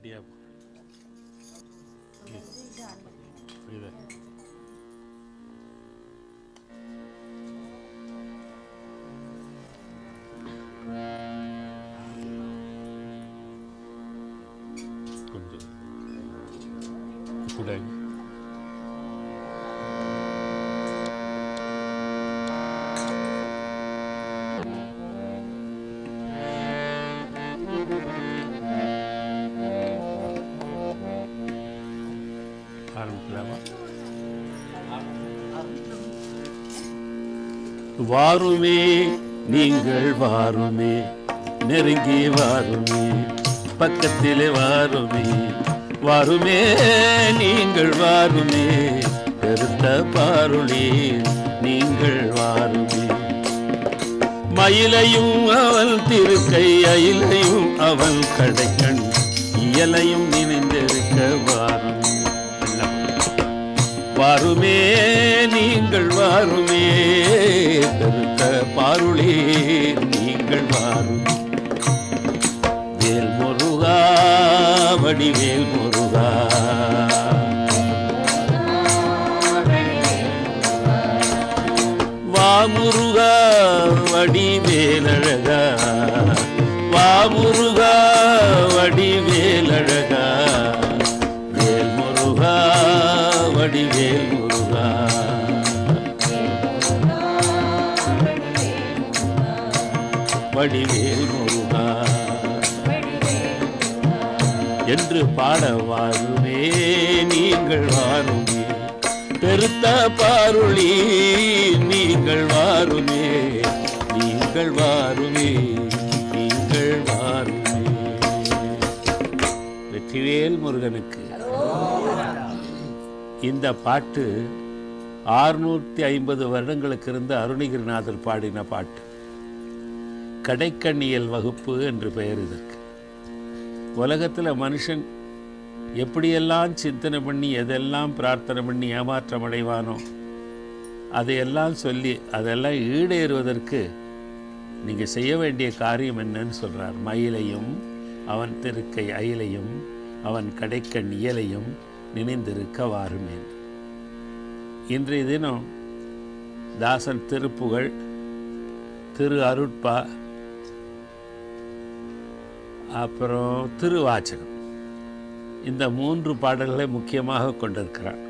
ரெடியா புரியுதா கொஞ்சம் கூட ஆரம்பிக்கலாமா வாருமே நீங்கள் வாருமே நெருங்கி வாருமே பக்கத்திலே வாருமே வாருமே நீங்கள் வாருமே பெருத்த பாருளே நீங்கள் வாருமே மயிலையும் அவள் திருக்கை அயிலையும் அவள் கடைக்கண் இயலையும் நினைந்திருக்க வாரும் வாருமே நீங்கள் வாருமே பெருத்த பாருளே நீங்கள் வாரும் வேல் முருகா வடிவேல் முருகா வா முருகா வடிவேலழகா வா முருகா வடிவேலழகா வேல் முருகா வடிவேல் முருகா வடிவேல் முருகா என்று பாட வாருமே நீங்கள் வாருமே பெருத்த பாருளி நீங்கள் வாருமே நீங்கள் வாருமே நீங்கள் வாருமே வெற்றிவேல் முருகனுக்கு இந்த பாட்டு ஆறுநூற்றி ஐம்பது வருடங்களுக்கு இருந்த அருணகிரிநாதர் பாடின பாட்டு கடைக்கண்ணியல் வகுப்பு என்று பெயர் இதற்கு உலகத்தில் மனுஷன் எப்படியெல்லாம் சிந்தனை பண்ணி எதெல்லாம் பிரார்த்தனை பண்ணி ஏமாற்றம் அடைவானோ அதையெல்லாம் சொல்லி அதெல்லாம் ஈடேறுவதற்கு நீங்கள் செய்ய வேண்டிய காரியம் என்னன்னு சொல்கிறார் மயிலையும் அவன் திருக்கை அயிலையும் அவன் கடைக்கண் இயலையும் நினைந்திருக்க வாருமேன் இன்றைய தினம் தாசன் திருப்புகழ் திரு அருட்பா அப்புறம் திருவாச்சகம் இந்த மூன்று பாடல்களை முக்கியமாக கொண்டிருக்கிறார்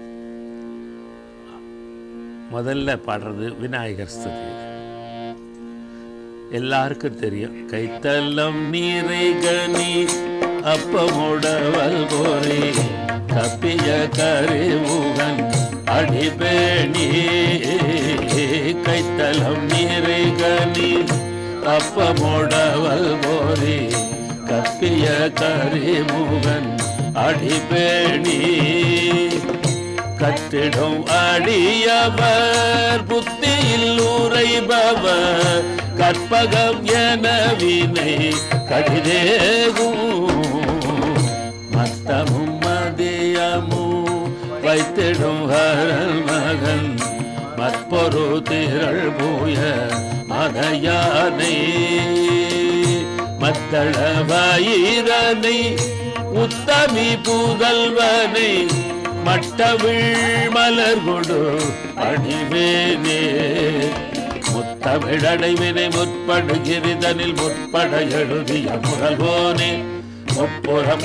முதல்ல பாடுறது விநாயகர் ஸ்துதி எல்லாருக்கும் தெரியும் கைத்தல்லம் நீரை கனி அப்பமுடவல் போரே கப்பிய கரிமுகன் அடிபேணி கைத்தலம் நீரை கனி அப்பமுடவல் போரே கப்பிய கரிமுகன் அடிபேணி கத்திடும் அடியவர் புத்தியில் உரைபவர் கற்பகம் என வினை கடிதேகும் மத்தமும் மதியமும் வைத்திடும் ஹரல் மகன் மற்பொரு திரள் பூய மதையானை மத்தள வயிரனை உத்தமி புதல்வனை மட்டவிழ் மலர் கொடு அணிவேனே முத்தமிழடைவினை முற்படுகிறிதனில் முற்பட எழுதிய முரல்வோனே முப்புறம்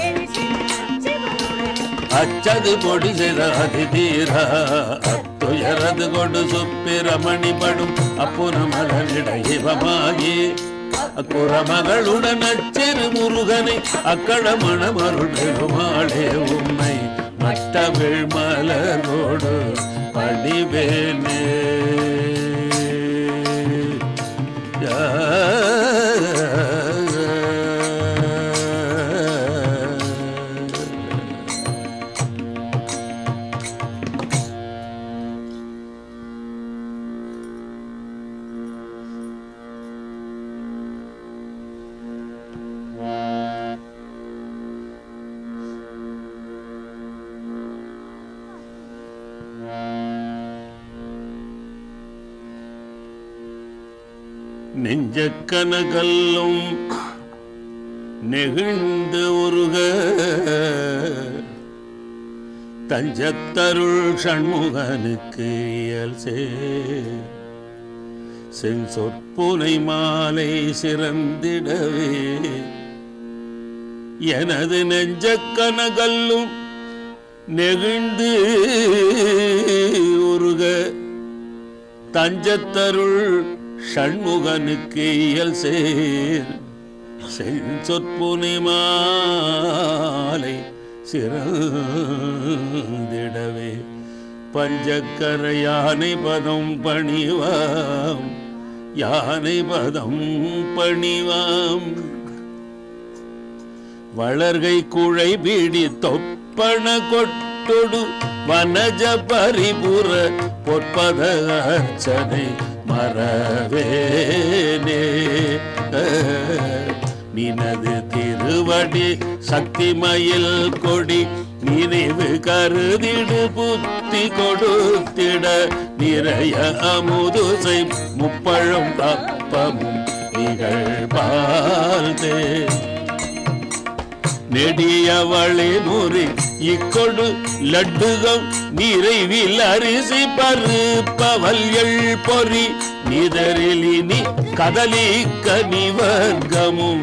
அச்சது பொடி சிறாதி தீர அத்துயரது கொடு சுப்பிரமணி படும் அப்புறமகளிடையமாகி அக்குறமகளுடன் அச்சிறு முருகனை அக்கடமணமருள் பெருமாளே உம்மை மட்டவிழ் மலரோடு படிவேனே நெஞ்ச கனகல்லும் நெகிழ்ந்து உருக தஞ்சத்தருள் சண்முகனுக்கு இயல் சேர் செஞ்சொற்புனை மாலை சிறந்திடவே எனது நெஞ்ச கனகல்லும் நெகிழ்ந்து உருக தஞ்சத்தருள் ஷண்முகனுக்கு இயல் சேர் செஞ்சொற்புனை மாலை சிறந்திடவே பஞ்சக்கர யானை பதம் பணிவாம் யானை பதம் பணிவாம் வளர்கை குழை பிடி தொப்பன கொட்டொடு வனஜ பரிபுர பொற்பத அர்ச்சனை மறவேனே நினது திருவடி சக்தி மயில் கொடி நினைவு கருதிடு புத்தி கொடுத்திட நிறைய அமுதுசை முப்பழம் அப்பமும் நிகழ்பால்தே நெடியவளே நூறு இக்கொடு லட்டுகம் நிறைவில் அரிசி பருப்பவல்கள் பொறி நிதரிலினி கதலி கனிவர்க்கமும்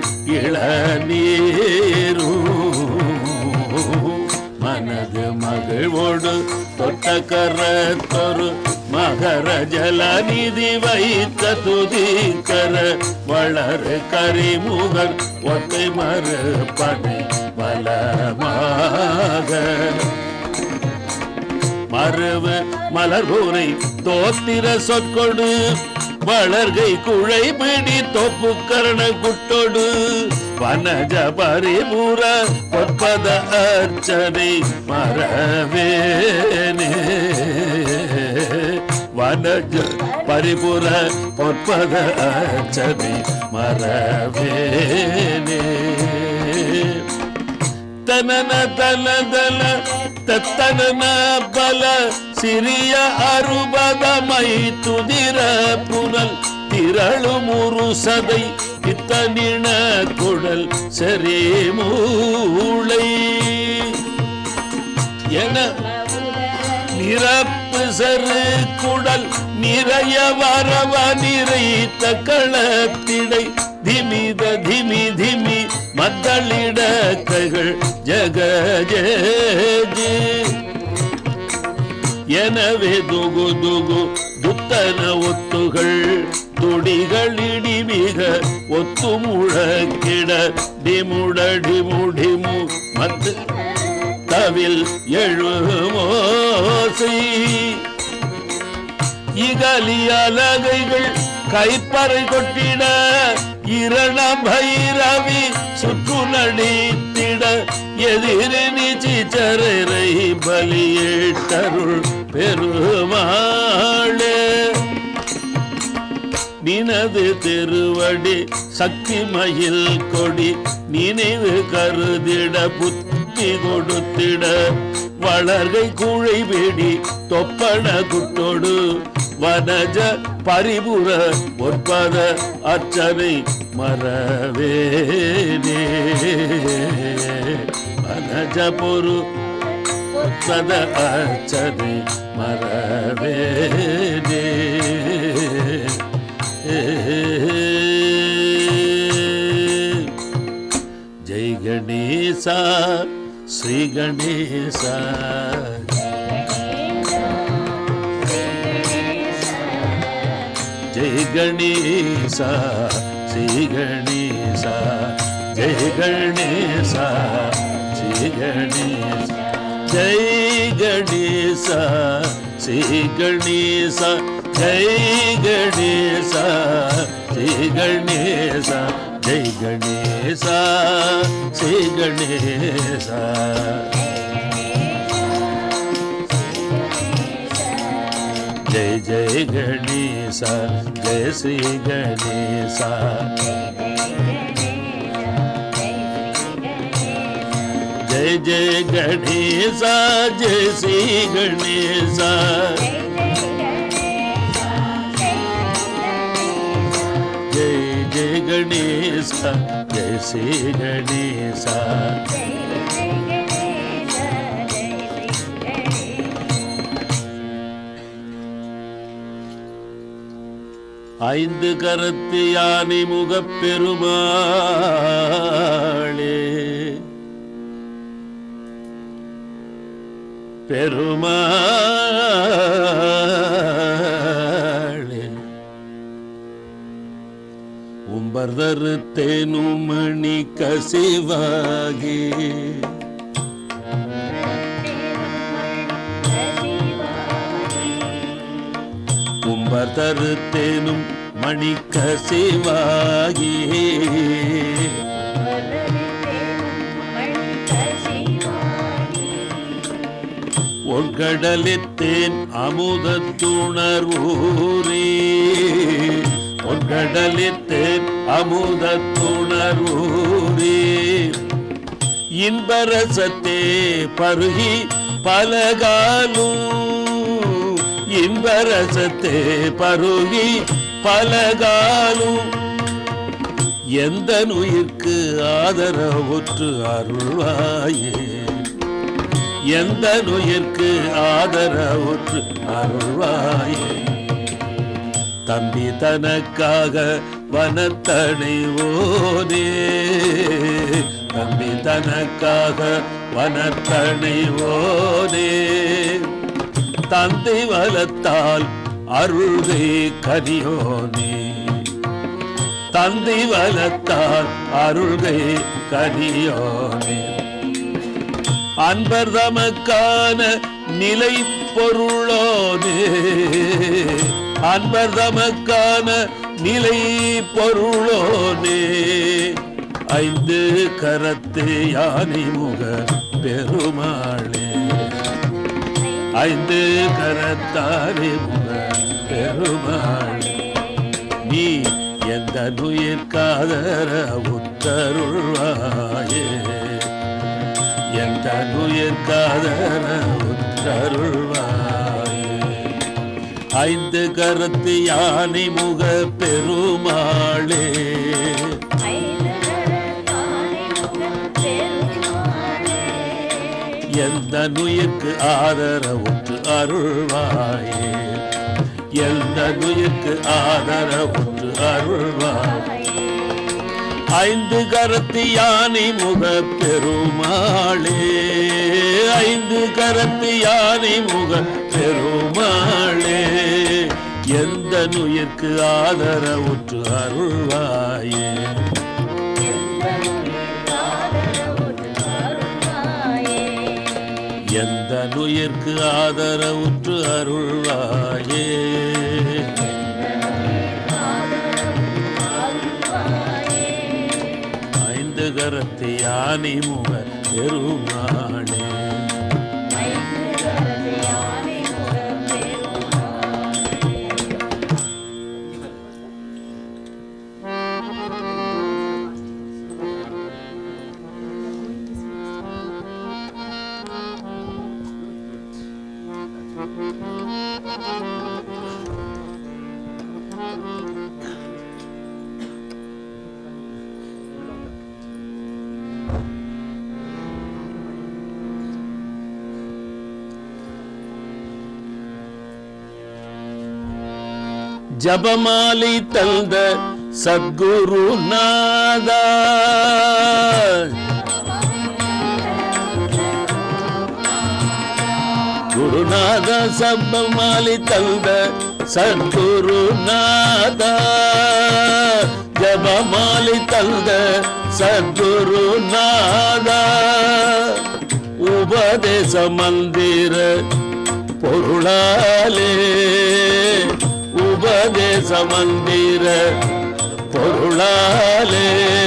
இளநீரும் மனது மகிழ்வோடு தொட்ட கரத்தொரு மகர ஜலநிதி வைத்த துதிக்கர வளரு கரிமுகர் ஒத்தை மறுபடை பலமாக மறுவு மலர்பூரை தோத்திர சொற்கொடு வளர்கை குழை பிடி தொப்பு கரண குட்டொடு வனஜ பரிபுர பொற்பத அர்ச்சனை மறவேனே வனஜ பரிபுர பொற்பத அர்ச்சனை மறவேனே தனன தனதன தத்தனன பல சிறிய அறுபதமை துதிர புனல் திரளுமுரு சதை இத்தனின குடல் சரி மூளை என நிரப்பு சரு குடல் நிறைய வரவ நிறைத்த களத்திடை திமித திமி திமி மத்தளிட கைகள் ஜக ஜே எனவே துகு துகு துத்தன ஒத்துகள் துடிகளிடி மிக ஒத்து முழக்கிட டிமுட டிமுடிமு மத்து தவில் எழுமோசை இகலி அலகைகள் கைப்பறை கொட்டிட இரண பைரவி சுற்று நடித்திட எதிரணி சிச்சரை பலியேட்டருள் பெருமாளே நினது திருவடி சக்தி மயில் கொடி நினைவு கருதிட புத்தி கொடுத்திட வளர்கை கூழை வேடி தொப்பன குட்டோடு வனஜ பரிபுர ஒற்பத அர்ச்சனை மறவேனே வனஜ பொரு ஒற்பத அர்ச்சனை மறவேனே ஜெய் கணேசா ஸ்ரீ கணேசா ஜெய் கணேசா ஸ்ரீ கணேசா ஜெய் கணேசா ஸ்ரீ கணேசா ஜெய் கணேசா ஸ்ரீ கணேசா ஜெய் கணேசா ஸ்ரீ கணேசா ஜெய் கணேசா ஸ்ரீ கணேசா जय जय गणेशा जय श्री गणेशा जय जय गणेशा जय श्री गणेशा ஜெய் ஜெய் கணேசா ஜெய் ஸ்ரீ கணேசா ஜெய் ஜெய் கணேச ஜெய் ஸ்ரீ கணேச ஐந்து கரத்து யானை முகப் பெருமாளே பெருமாளே உம்பர்தரு தேனுமணி கசிவாகி உம்பர் தருத்தேனும் மணிக்க சிவாகி ஒன்கடலித்தேன் அமுதத்துணர்வூரே ஒன்கடலித்தேன் அமுதத்துணர்வூரே இன்பரசத்தே பருகி பலகாலும் இன்பரசத்தே பருகி பலகாலும் எந்த நுயிர்க்கு ஆதரவுற்று அருள்வாயே எந்த நுயிர்க்கு ஆதரவுற்று அருள்வாயே தம்பி தனக்காக வனத்தணைவோனே தம்பி தனக்காக வனத்தணைவோனே தந்தை வளத்தால் அருள்கை கனியோனே தந்தை வளத்தால் அருள்கை கனியோனே அன்பர் தமக்கான நிலை பொருளோனே அன்பர் தமக்கான நிலை பொருளோனே ஐந்து கரத்து யானை முக பெருமாளே ஐந்து கரத்தானே முக பெருமாளே நீ எந்த நுயிர்காதர உத்தருள்வாயே எந்த நுயிர்காதர உத்தருள்வாயே ஐந்து கரத்து யானை முக பெருமாளே எந்த நுயிர்க்கு ஆதரவுற்று அருள்வாயே எந்த நுயிர்க்கு ஆதரவுற்று அருள்வாயே ஐந்து கரத்து யானை முக பெருமாளே ஐந்து கரத்து யானை முக பெருமாளே எந்த நுயிர்க்கு ஆதரவுற்று அருள்வாயே எந்த நுயிர்க்கு ஆதரவுற்று அருள்வாயே ஐந்து கரத்து யானை முக பெருமாளே ஜபமாலை தந்த சத்குரு நாதா குருநாத சபமாலை தந்த சத்குரு நாதா ஜபமாலை தந்த சத்குரு நாதா உபதேச மந்திர பொருளாலே உபதேச மந்திர பொருளாலே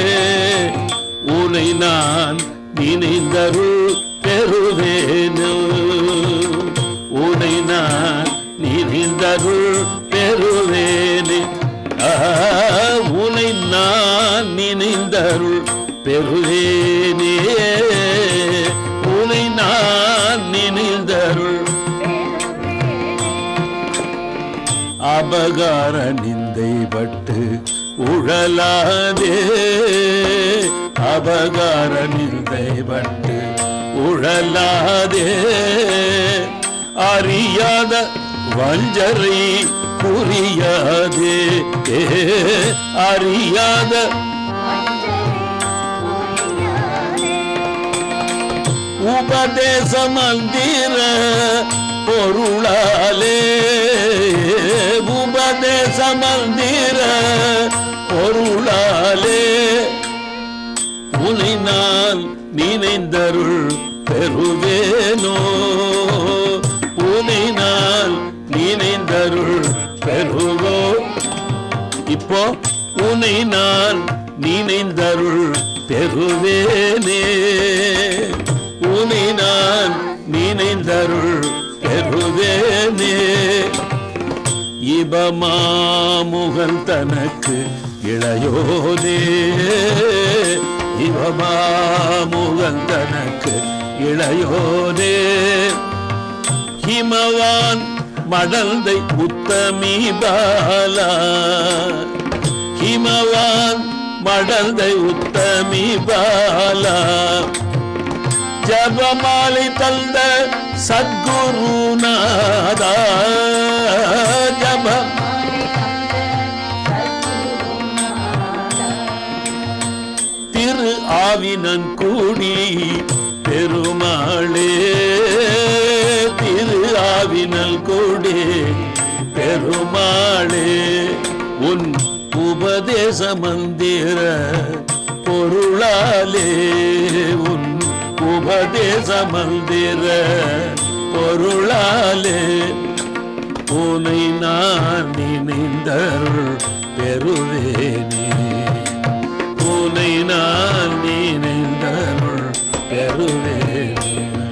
உனை நான் நினைந்தருள் பெறுவேனு உனை நான் நினைந்தருள் பெறுவேனே ஆ, உனை நான் நினைந்தருள் பெறுவேனே உனை நான் நினைந்தருள் அபகார நிந்த நிந்தைப்பட்டு உழலாதே அபகார நிந்தைப்பட்டு உழலாதே அறியாத வஞ்சரை புரியாதே ஏ, அறியாத உபதேச மந்திர பொருளாலே உபதேச மந்திர பொருளாலே உனை நான் நினைந்தருள் பெறுவேனோ உனை நான் நினைந்தருள் பெறுவோ இப்போ உனை நான் நினைந்தருள் பெறுவேனே உனை நான் நினைந்தருள் பெறுவேனே இபமாமுகன் தனக்கு இளையோனே இபமாமுகன் தனக்கு இளையோனே ஹிமவான் மடந்தை உத்தமி பாலா ஹிமவான் மடந்தை உத்தமி பாலா ஜபமாலை தந்த சத்குருநாதா ஜப திரு ஆவினன் கூடி பெருமாளே திரு ஆவினல் கூடி பெருமாளே உன் உபதேச மந்திர பொருளாலே உன் உபதேச மந்திர பொருளாலே உனை நான் நினைந்தருள் பெறுவேனே உனை நான் நினைந்தருள் பெறுவேனே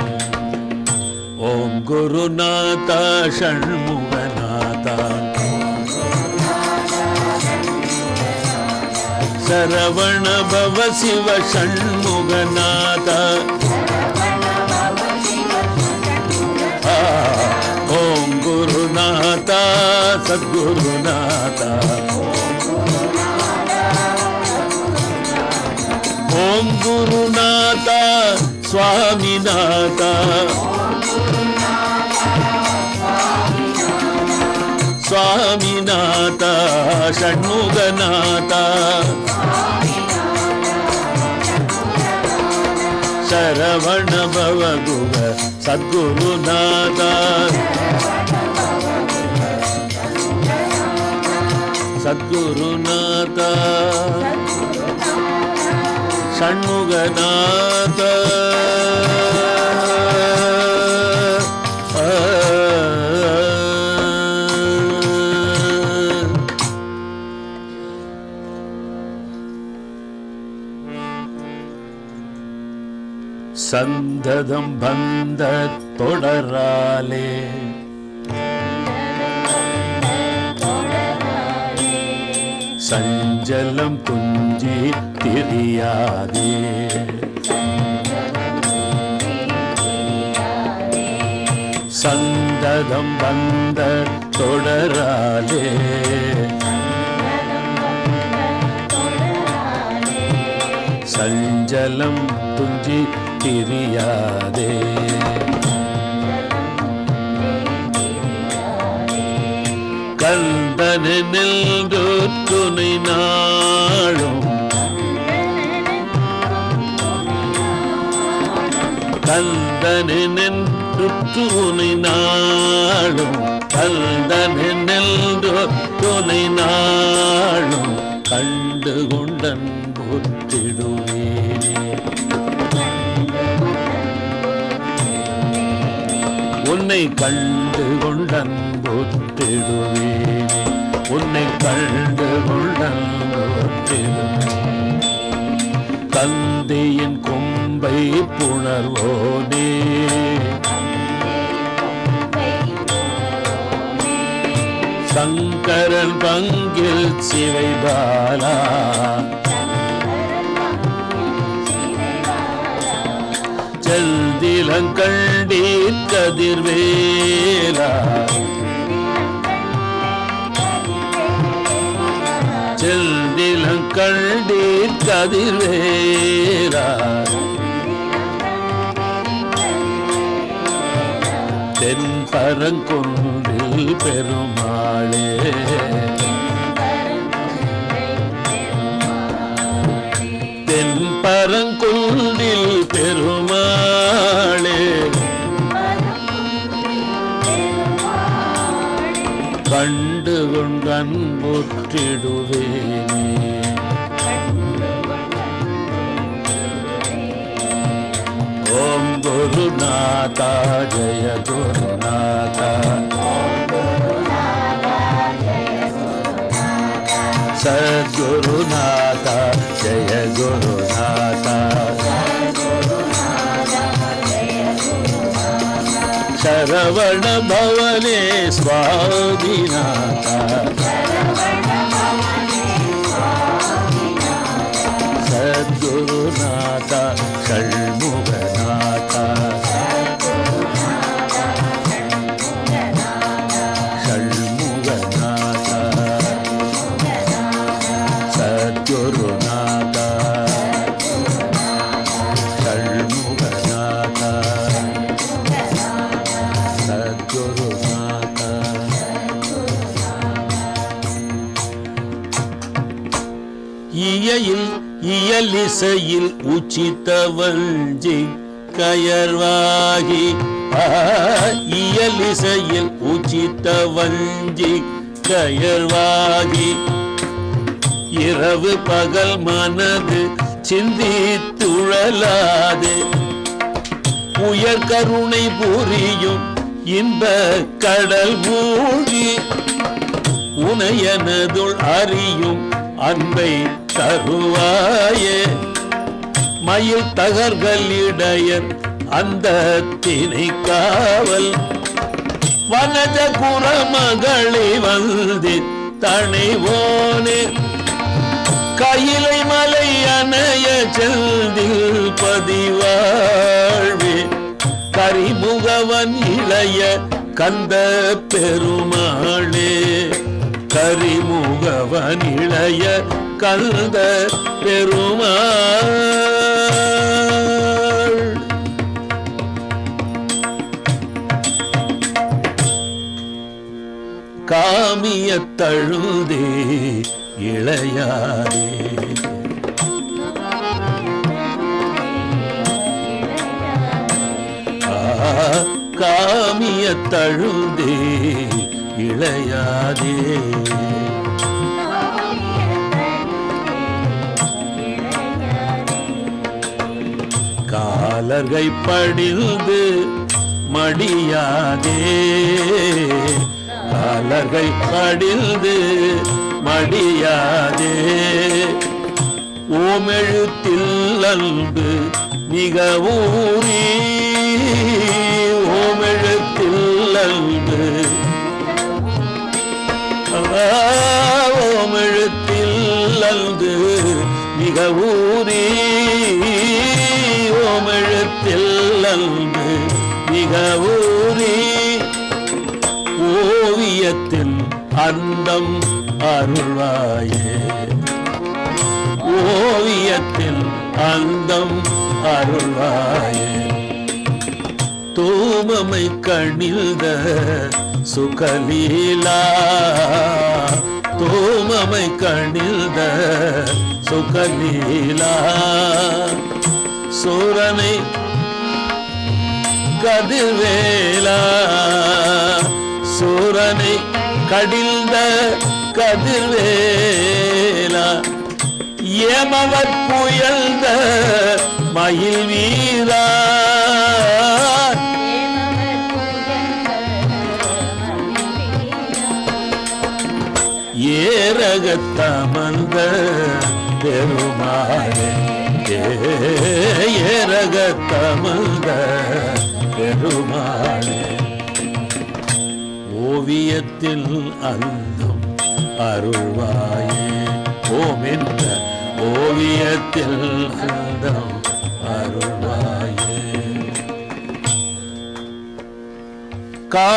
ஓம் குருநாதா ஷண்முகநாதா சரவண பவ சிவ ஷண்முகநாதா ஆ, ஓம் குருநாதா சத்குருநாதா ஓம் குருநாதா சுவாமிநாதா சுவாமிநாதா ஷண்முகநாதா சரவண பவகுக சத்குருநாதா சத்குருநாதா ஷண்முகநாத சந்ததம் பந்த தொடராலே சஞ்சலம் துஞ்சி திரியாதே சந்ததம் வந்த தொடராலே சஞ்சலம் துஞ்சி திரியாதே கந்தனில் துணை நாளும் கந்தனின் துணை நாளும் கந்தனில் துணை நாளும் கண்டு கொண்டன் போற்றிடுவேனே உன்னை கண்டு கொண்டன் போற்றிடுவேனே உன்னை கண்டு கொண்டன் போற்றிடுவேன் தந்தையின் கொம்பை புணர்வோனே சங்கரன் பங்கில் சிவைபாலா செல்திலங்கண்டீர் கதிர்வேலா செந்திலம் கண்டீர் கதிர்வேரா தென் பரங்குன்றில் பெருமாளே தென் பரங்குன்றில் பெருமாளே கண்டு கொண்டன்புற்றிடுவேனே ஓம் குருநாதா ஜெய குருநாதா சத்குருநாதா ஜெய குருநாதா சரவண பவனே சுவாமிநாதா சத்குருநாதா ஷண்முகநாதா ஷண்முகநாதா சத்குருநாதா ஷண்முகநாதா சத்குருநாதா இயையில் இயலிசையில் உச்சித்தவஞ்சி கயர்வாகி ஆ, இயலிசையில் உச்சித்தவஞ்சி கயர்வாகி இரவு பகல் மனது சிந்தித்துழலாது உயர் கருணை புரியும் இன்ப கடல் மூழ்கி உனையனதுள் அறியும் அன்பை தருவாயே மயில் தகர்கள் இடையர் அந்த திணை காவல் வனஜ குரமகளி வந்து தனைவோனே கையிலை மலை அணைய செல்தில் பதிவாழ்வே கரிமுகவன் இளைய கந்த பெருமாளே கரிமுகவன் இளைய கந்த பெருமாள் காமிய தழுதே இளையாரே ஆ, காமிய தழுதே இளையாதே காலர்கை படிந்து மடியாதே காலர்கை படிந்து மடியாதே ஓமெழுத்தில் அன்பு மிக ஊறி ஓமெழுத்தில் அன்பு ஓமெழுத்தில் அன்பு மிக ஊறி ஓமெழுத்தில் அன்பு மிக ஊறி ஓவியத்தின் அந்தம் அருள்வாயே ஓவியத்தின் அந்தம் அருள்வாயே தூமமை கணில்த சுகலீலா தூமமை கணில்த சுகலீலா சூரனை கதிர்வேலா சூரனை கடில்த கதிர்வேலா ஏமவர் புயல்ந்த மயில் வீரா ஏரகத்தமர்ந்த பெருமாளே ஏரகத்தமர்ந்த பெருமாளே ஓவியத்தில் அந்தம் அருள்வாயே ஓம் என்ற ஓவியத்தில் அந்தம் அருள்வாயே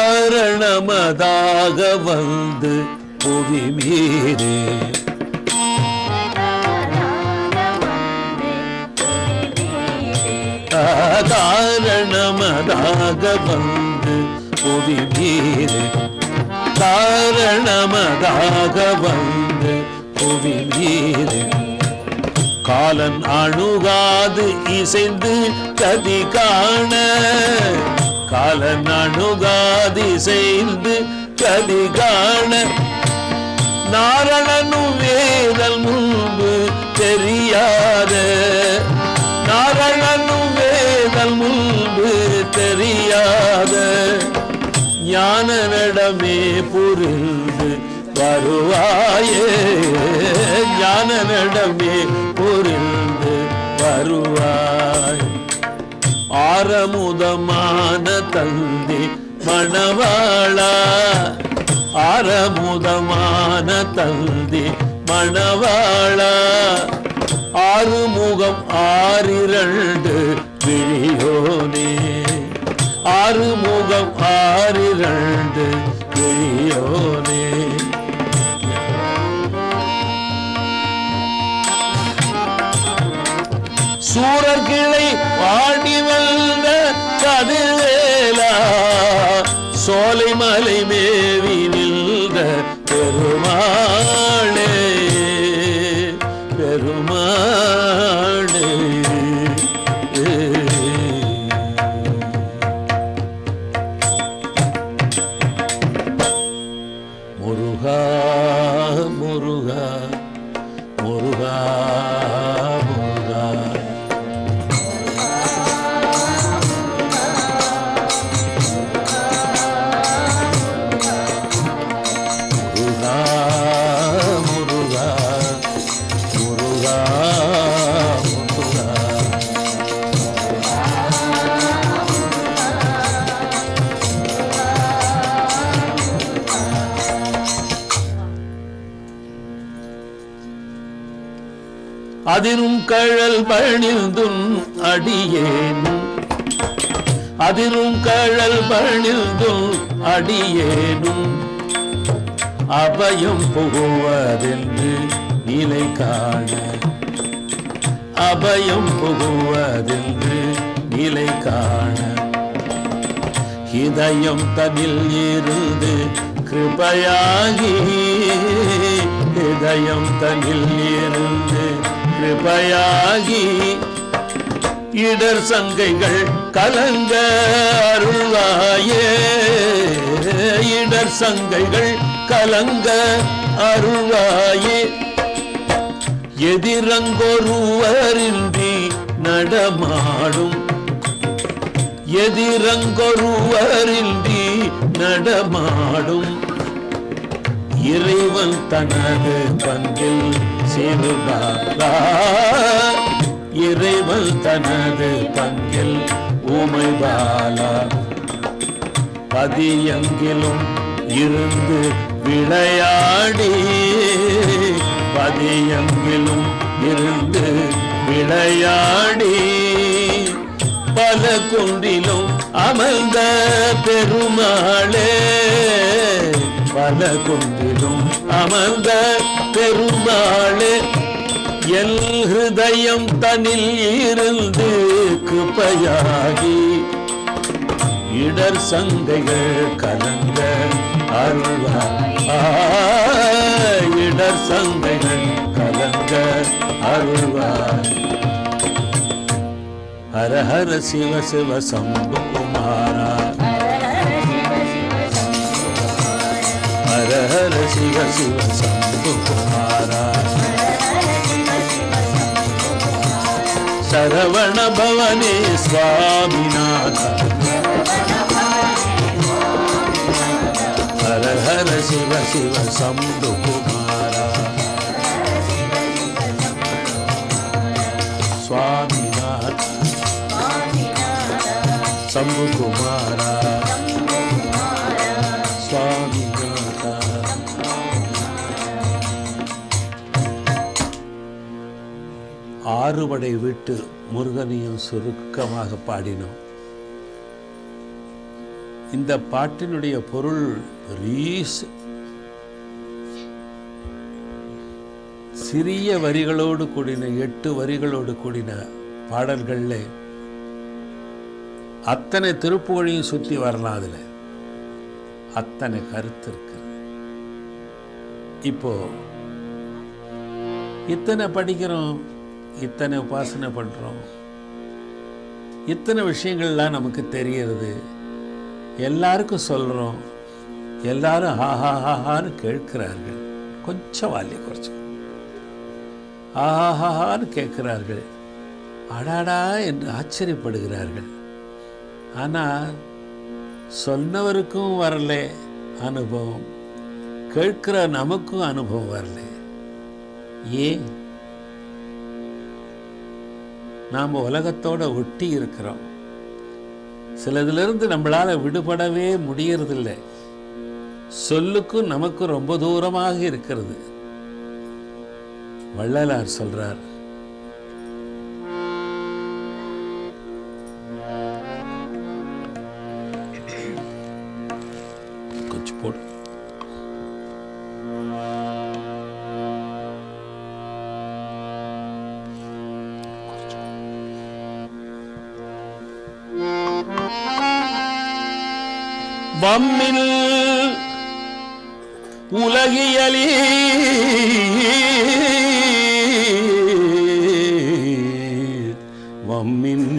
காரணமதாக வந்து புவி மீறே காரணமதாக வந்து புவி மீது காரணமதாக வந்து புவி மீது காலன் அணுகாது இசைந்து கதி காண காலன் அணுகாது இசைந்து கதி காண நாரணனும் வேதல் முன்பு தெரியாத நாரணனும் வேதல் முன்பு தெரியாத ஞானனிடமே புரிந்து வருவாயே ஞானனிடமே புரிந்து வருவாய் ஆரமுதமான தந்தி மணவாளா ஆரமுதமான தந்தி மணவாளா ஆறுமுகம் ஆறிரண்டு விழியோனே ஆறுமுகம் ஆறிரண்டு விழியோனே சூரர் கிளை வாடி வந்த கதிர்வேலா சோலை மலை மேவி நின்ற பெருமாளே பெருமாளே முருகா முருகா முருகா முருகா முருகா முருகா முருகா முருகா அதிரும் கழல் பணிந்தும் அடியேனும் அதிரும் கழல் பணிந்தும் அடியேனும் அபயம் புகுவதென்று நிலை காண அபயம் புகுவதென்று நிலை காண இதயம் தனில் இருந்து கிருபையாகி இதயம் தனில் இருந்து கிருபையாகி இடர் சங்கைகள் கலங்க அருள்வாயே இடர் சங்கைகள் கலங்க அருள்வாயே எதிரங்கொருவரின்றி நடமாடும் எதிரங்கொருவரின்றி நடமாடும் இறைவன் தனது பங்கில் சிறுபாரா இறைவன் தனது பங்கில் ஊமை பாலா பதியங்கிலும் இருந்து விளையாடி பதியங்கிலும் இருந்து விளையாடி பல குன்றிலும் அமர்ந்த பெருமாளே பல குன்றிலும் அமர்ந்த பெருமாளே எல் ஹிருதயம் தனில் இருந்து கிருபையாகி இடர் சந்தைகள் கலங்க அருள்வா ஆ, இடர் சந்தைகள் கலங்க அருள்வாய் ஹர ஹர சிவ சிவ சம்பு குமாரா ஹர ஹர சிவ சிவ சம்பு குமாரா சரவண பவனே சுவாமிநாத ஹர ஹர சிவ சிவ சம்பு குமாரா சுவாமிநாத சம்பு குமாரா சுவாமிநாத ஆறுபடை விட்டு முருகனையும் சுருக்கமாக பாடினோம் இந்த பாட்டினுடைய பொருள் ரீஸ் சிறிய வரிகளோடு கூடின எட்டு வரிகளோடு கூடின பாடல்களில் அத்தனை திருப்புகழையும் சுற்றி வரலாம் அதில் அத்தனை கருத்து இருக்குது இப்போ இத்தனை படிக்கிறோம் இத்தனை உபாசனை பண்ணுறோம் இத்தனை விஷயங்கள்லாம் நமக்கு தெரியறது எல்லாருக்கும் சொல்கிறோம் எல்லாரும் ஆஹா ஆஹான்னு கேட்கிறார்கள் கொஞ்சம் வாலிய குறைச்சு ஆஹாஹான்னு கேட்கிறார்கள் அடாடா என்று ஆச்சரியப்படுகிறார்கள் ஆனால் சொன்னவருக்கும் வரல அனுபவம் கேட்கிற நமக்கும் அனுபவம் வரல ஏன் நாம் உலகத்தோட ஒட்டி இருக்கிறோம் சிலதிலிருந்து நம்மளால விடுபடவே முடியறதில்லை சொல்லுக்கும் நமக்கும் ரொம்ப தூரமாக இருக்கிறது வள்ளலார் சொல்றார் கொஞ்சம் போடு வம்மில் உலகியலி வம்மின்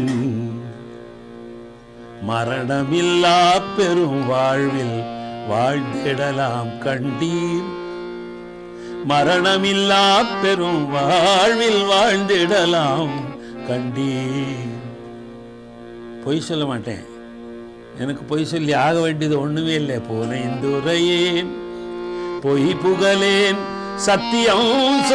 மரணமில்லா பெரும் வாழ்வில் வாழ்ந்திடலாம் கண்டீர் மரணமில்லா பெரும் வாழ்வில் வாழ்ந்திடலாம் கண்டீர் பொய் சொல்ல மாட்டேன் எனக்கு பொய் சொல்லி ஆக வேண்டியது ஒண்ணுமே இல்லை புனைந்துரையேன் பொய் புகழேன் சத்தியம்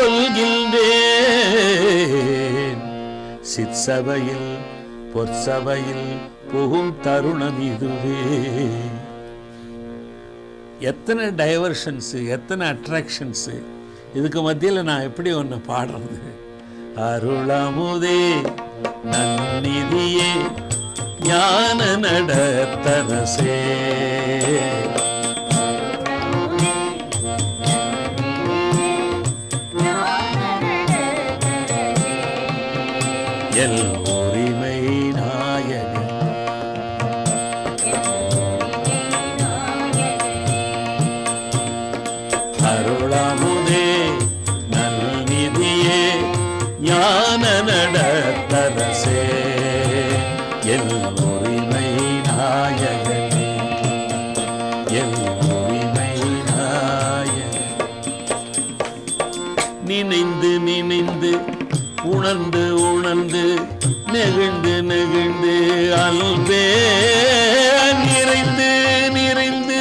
சொல்கின்றேன் சிற்சபையில் பொற்சபையில் புகும் தருணம் இதுவே எத்தனை டைவர்ஷன்ஸு எத்தனை அட்ராக்ஷன்ஸு இதுக்கு மத்தியில் நான் எப்படி ஒன்று பாடுறது அருளமுதே நன்னிதியே ஞான நடத்தரசே எல் உரிமை நாயகன் அருளமுதே நல்நிதியே ஞான நடத்தரசே எல் உரிமை நாயகனே எல் உரிமை நாயகன் நினைந்து நினைந்து உணர்ந்து உணர்ந்து நெகிழ்ந்து நெகிழ்ந்து அல்பே நிறைந்து நிறைந்து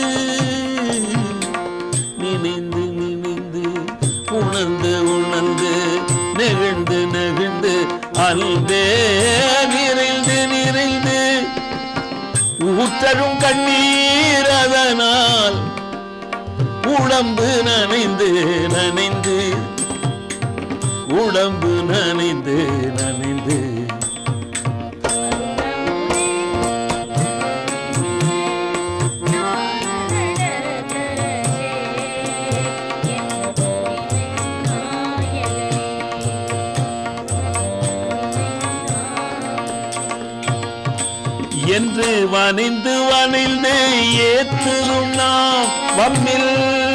நினைந்து நினைந்து உணர்ந்து உணர்ந்து நெகிழ்ந்து நெகிழ்ந்து அல்பே நிறைந்து நிறைந்து ஊற்றரும் கண்ணீர் அதனால் உடம்பு நனைந்து நனைந்து உடம்பு நனைந்து நனைந்து என்று வனிந்து வனிந்து ஏத்துதும் நாம் வம்மில்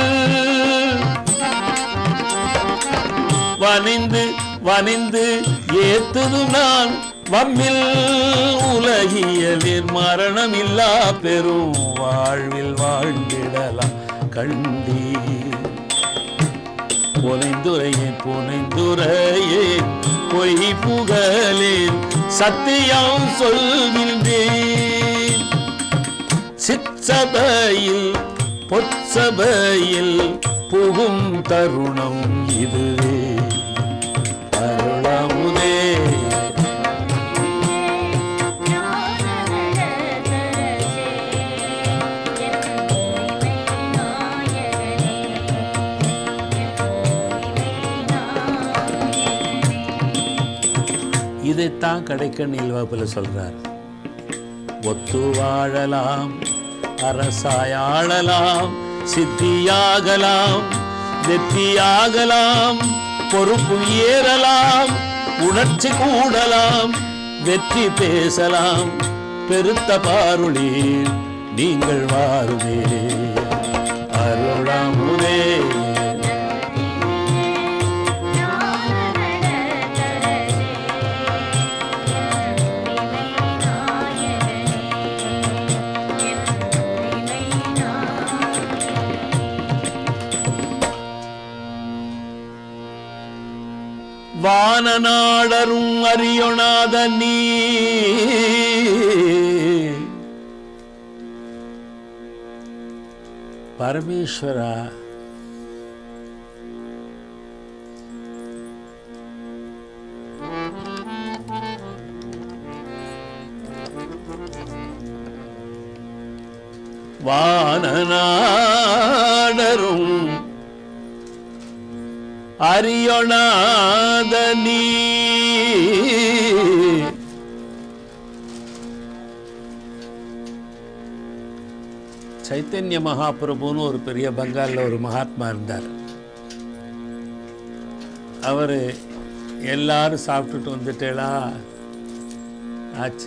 வனிந்து வனிந்து ஏத்துதும் நான் வம்மில் உலகியலில் மரணமில்லா பெரும் வாழ்வில் வாழ்ந்திடலாம் கண்டீர் புனைந்துரையே புனைந்துரையே பொய் புகழேன் சத்தியம் சொல்கின்றேன் சிற்சபையில் பொற்சபையில் புகும் தருணம் இதுவே அருளமுதே இதைத்தான் கடைக்கண்ணில் வகுப்பில் சொல்றார் ஒத்து வாழலாம் அரசாயாளலாம் சித்தியாகலாம் வெற்றியாகலாம் பொறுப்பு ஏறலாம் உணர்ச்சி கூடலாம் வெற்றி பேசலாம் பெருத்த பாருளி நீங்கள் வாருமே அருளாமுதே வானநாடரும் அறியொணாத நீ பரமேஸ்வரா வானநாடரும் அறியொணாத நீ சைத்தன்ய மகாபிரபுன்னு ஒரு பெரிய பங்காலில் ஒரு மகாத்மா இருந்தார் அவர் எல்லாரும் சாப்பிட்டுட்டு வந்துட்டேளா ஆச்சு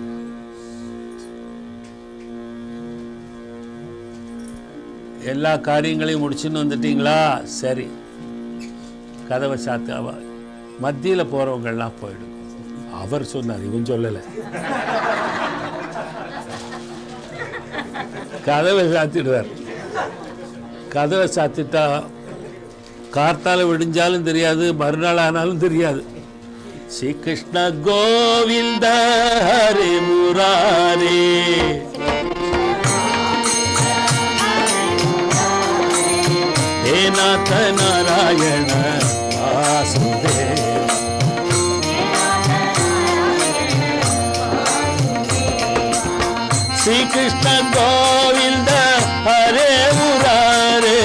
எல்லா காரியங்களையும் முடிச்சுன்னு வந்துட்டீங்களா சரி கதவை சாத்து அவ மத்தியில் போகிறவங்கெல்லாம் போயிடும் அவர் சொன்னார் இவன் சொல்லலை கதவை சாத்திடுவார் கதவை சாத்திட்டா கார்த்தால விடிஞ்சாலும் தெரியாது மறுநாள் ஆனாலும் தெரியாது ஸ்ரீகிருஷ்ண கோவிந்த ஹரி முராரே ஹே நாத நாராயண வாசுதேவ ஸ்ரீகிருஷ்ண கோவிந்த ஹரே முராரே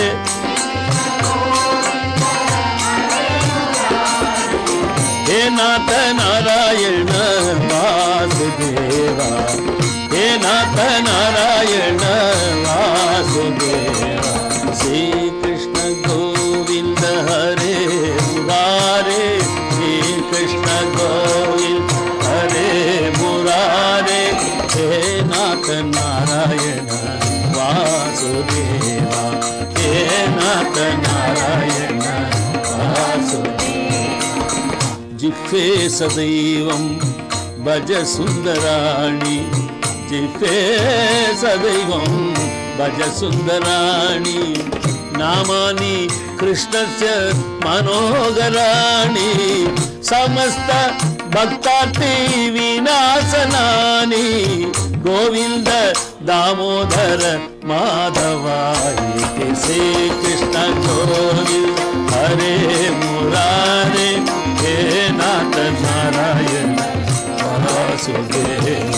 ஹே நாத நாராயண வாசுதேவா ஹே நாத நாராயண வாசுதேவா ஸ்ரீகிருஷ்ண கோவிந்த ஹரே முராரே ஸ்ரீகிருஷ்ண கோவிந்த ஹரே முராரே ஹே நாத நாராயண வாசுதேவா ஹே நாத நாராயண வாசுதேவா జిఫే సదైవం భజ సుందరాణి జిఫే సదైవం భజ సుందరాణి నామాని కృష్ణస్య మనోగరాణి సమస్త భక్తార్థి వినాశనాని గోవింద దామోదర మాధవాయి శ్రీకృష్ణ గోవింద హరే మురారే హే నాథ నారాయణ వాసుదేవ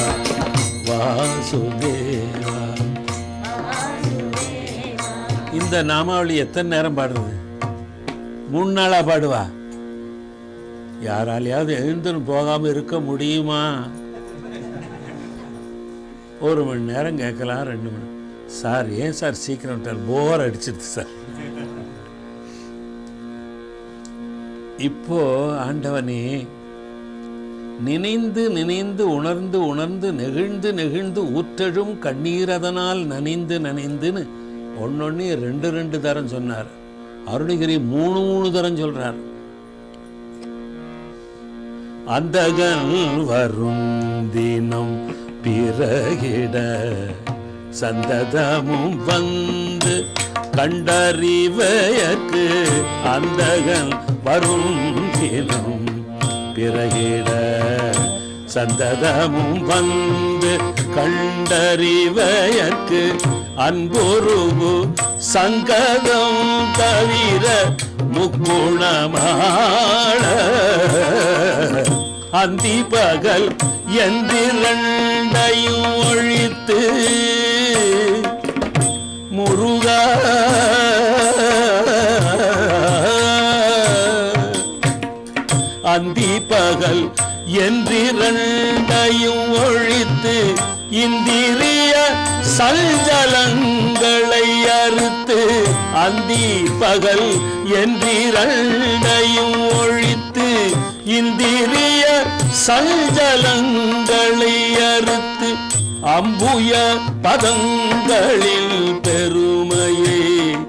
வாசுதேவ இந்த நாமாவளி எத்தனை நேரம் பாடுறது மூணு நாளா பாடுவா யாராலையாவது எழுந்துன்னு போகாம இருக்க முடியுமா ஒரு மணி நேரம் கேட்கலாம் ரெண்டு மணி சார் ஏன் சார் சீக்கிரம் விட்டார் போர் அடிச்சிருது சார் இப்போ ஆண்டவனே நினைந்து நினைந்து உணர்ந்து உணர்ந்து நெகிழ்ந்து நெகிழ்ந்து ஊற்றெழும் கண்ணீரதனால் நனைந்து நனைந்துன்னு ஒன்னொன்னு ரெண்டு ரெண்டு தரம் சொன்னார் அருணகிரி மூணு மூணு தரம் சொல்றார் அந்தகன் வரும் தினம் பிறகிட சந்ததமும் வந்து கண்டறிவையற்கு அந்தகன் வரும் தினம் பிறகிட சந்ததமும் வந்து கண்டறிவையற்கு அன்புருகு சங்கதம் தவிர முக்குணமாள அந்தி பகல் எந்திரண்டையும் ஒழித்து முருகா அந்தி பகல் என்றிரண்டையும் ஒழித்து இந்திரிய சஞ்சலங்களை அறுத்து அந்தி பகல் என்றிரண்டையும் ஒழித்து இந்திரிய சஞ்சலங்களை அறுத்து அம்புய பதங்களில் பெருமையை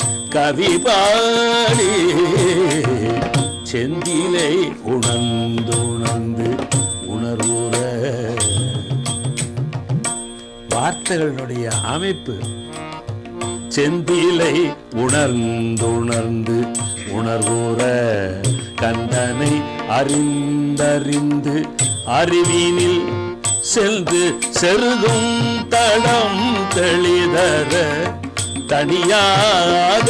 கவிபாடி செந்திலை உணர்ந்துணர்ந்து உணர்வுற வார்த்தைகளுடைய அமைப்பு செந்திலை உணர்ந்துணர்ந்து உணர்வுற கந்தனை அறிந்தறிந்து அறிவினில் சென்று செருகும் தடம் தெளிதர தனியாத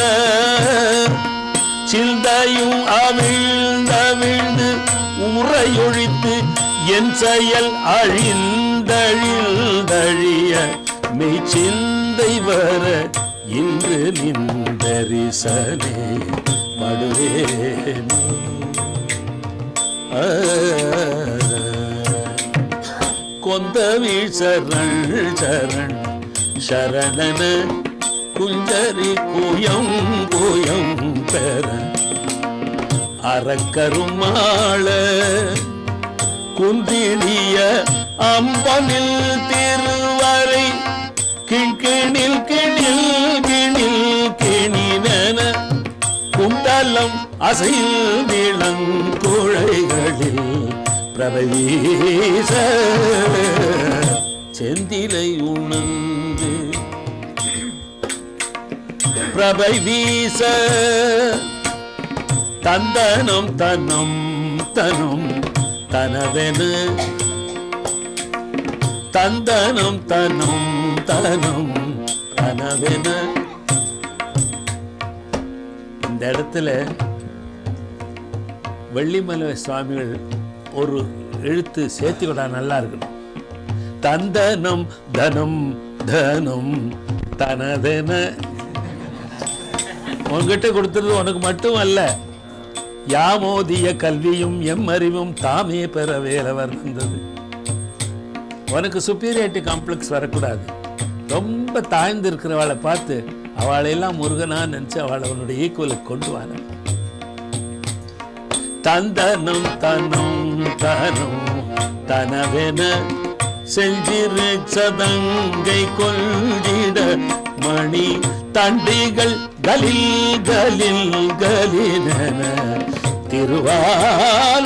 சிந்தையும் அவிழ்ந்தவிழ்ந்து உரையொழித்து என் செயல் அழிந்தழிந்தழிய மெய்ச்சிந்தை வர இன்று நின்றரிசனே படுவேனே ஆ. கொந்தவிழ் சரண் சரண் சரணன குஞ்சரி குயம் குயம் பெற அறக்கருமாள குந்திலிய அம்பனில் திருவரை கிண்கிணில் கிணில் கிணில் கிணினன குண்டலம் அசையில் இளங்குழைகளில் பிரபவீச செந்திலை உணர்ந்து பிரபை வீச தந்தனம் தனம் தனம் தனவென தந்தனம் தனம் தனம் தனவென இந்த இடத்துல வெள்ளிமலை சுவாமிகள் ஒரு எழுத்து சேர்த்து விடா நல்லா இருக்கணும் தந்தனம் தனம் தனம் தனதென உன்கிட்ட கொடுத்தது உனக்கு மட்டும் அல்ல யாமோதிய கல்வியும் எம் அறிவும் தாமே பெற வேலவர் வந்தது உனக்கு சுப்பீரியாரிட்டி காம்ப்ளெக்ஸ் வரக்கூடாது ரொம்ப தாழ்ந்து இருக்கிறவளை பார்த்து அவளையெல்லாம் முருகனா நினைச்சு அவளை உன்னுடைய ஈக்குவலுக்கு கொண்டு வர தந்தனம் தனம் தனம் தனவென செஞ்சிரு சதங்கை கொள்ளிட மணி தண்டிகள் கலில் கலில் கலினன திருவான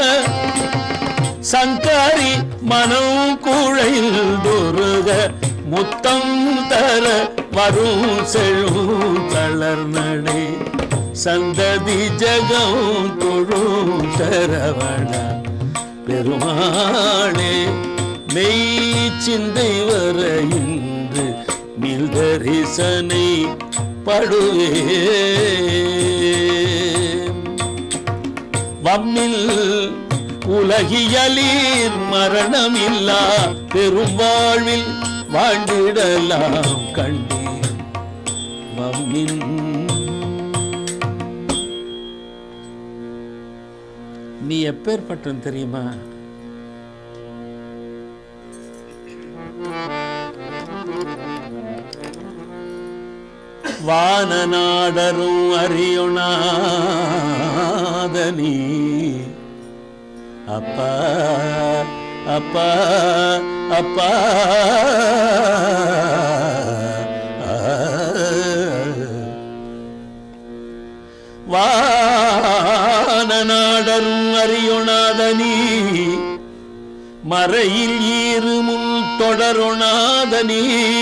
சங்கரி மனம் குழைல் துருக முத்தம் தர வரும் செழும் தளர்நடை சந்ததி ஜகம் தொழும் சரவண பெருமாளே மெய் சிந்தை வர இன்று நில் தரிசனை படுவே வம்மில் உலகியலீர் மரணமில்லா பெரும்வாழ்வில் வாழ்ந்திடலாம் கண்டீர் வம்மின் நீ எப்பேற்பட்டவன் தெரியுமா வானநாடரும் அறியுணாதனி அப்பா அப்பா அப்பா வானநாடரும் அறியுணாதனி மறையில் ஈருமுன் தொடருணாதனி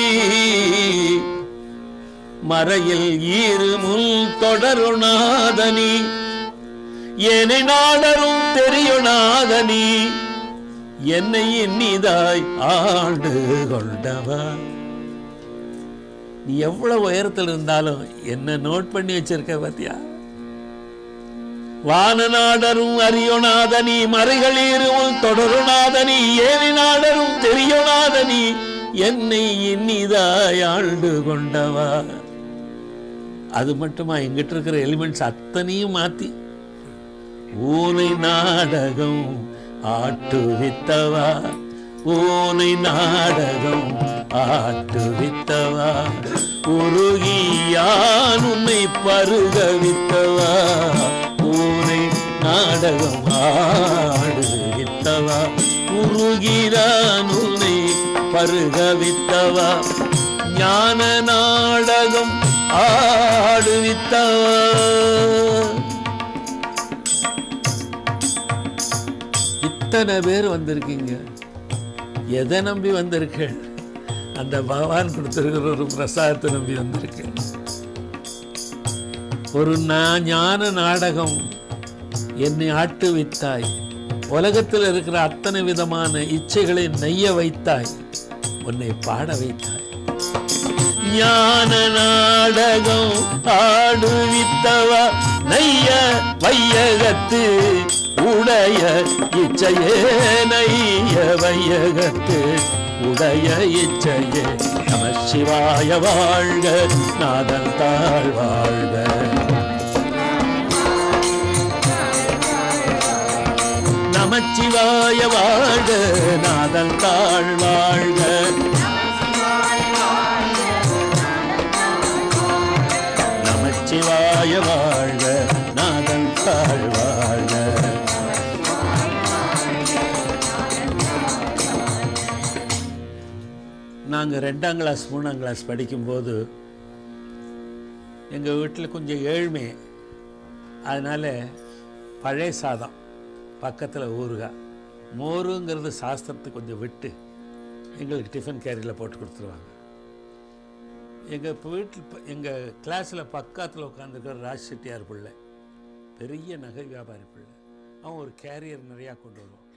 மறையில் ஈருமுல் தொடருணாதனி என்னை நாடரும் தெரியுணாதனி என்னை எண்ணிதாய் ஆண்டு கொண்டவா நீ எவ்வளவு உயரத்தில் இருந்தாலும் என்ன நோட் பண்ணி வச்சிருக்க பாத்தியா வானநாடரும் அறியுணாதனி மறைகளீரும் தொடருணாதனி ஏனி நாடரும் தெரியுணாதனி என்னை எண்ணிதாய் ஆண்டு கொண்டவா அது மட்டுமா எங்கிட்ட இருக்கிற எலிமெண்ட்ஸ் அத்தனையும் மாத்தி ஊனை நாடகம் ஆட்டுவித்தவா ஊனை நாடகம் ஆட்டுவித்தவா உருகியான் உன்னை பருகவித்தவா ஊனை நாடகம் ஆ பருகுகிறான் உன்னை பருகவித்தவா ஞான நாடகம் ஆடுவித்தவா இத்தனை பேர் வந்திருக்கீங்க எதை நம்பி வந்திருக்கேன் அந்த பகவான் கொடுத்திருக்கிற ஒரு பிரசாதத்தை நம்பி வந்திருக்கேன் ஒரு நா- ஞான நாடகம் என்னை ஆட்டுவித்தாய் உலகத்தில் இருக்கிற அத்தனை விதமான இச்சைகளை நெய்ய வைத்தாய் உன்னை பாட வைத்தாய் ஞான நாடகம் ஆடுவித்தவா நைய வையகத்து உடைய இச்சையே நைய வையகத்து உடைய இச்சையே நம சிவாய வாழ்க நாதன் தாழ் வாழ்க நமச்சிவாய வாழ்க நாதன் தாழ் வாழ்க நமச்சிவாய வாழ்க நாதன் தாழ் வாழ்க நாங்கள் ரெண்டாம் கிளாஸ் மூணாம் கிளாஸ் படிக்கும்போது எங்கள் வீட்டில் கொஞ்சம் ஏழ்மை அதனால் பழைய சாதம் பக்கத்தில் ஊறுகாய் மோருங்கிறது சாஸ்திரத்துக்கு கொஞ்சம் விட்டு எங்களுக்கு டிஃபன் கேரியில் போட்டு கொடுத்துருவாங்க எங்கள் வீட்டில் எங்கள் கிளாஸில் பக்கத்தில் உட்காந்துருக்கிற ராஜ் செட்டியார் பிள்ளை பெரிய நகை வியாபாரி பிள்ளை அவன் ஒரு கேரியர் நிறையா கொண்டு வருவான்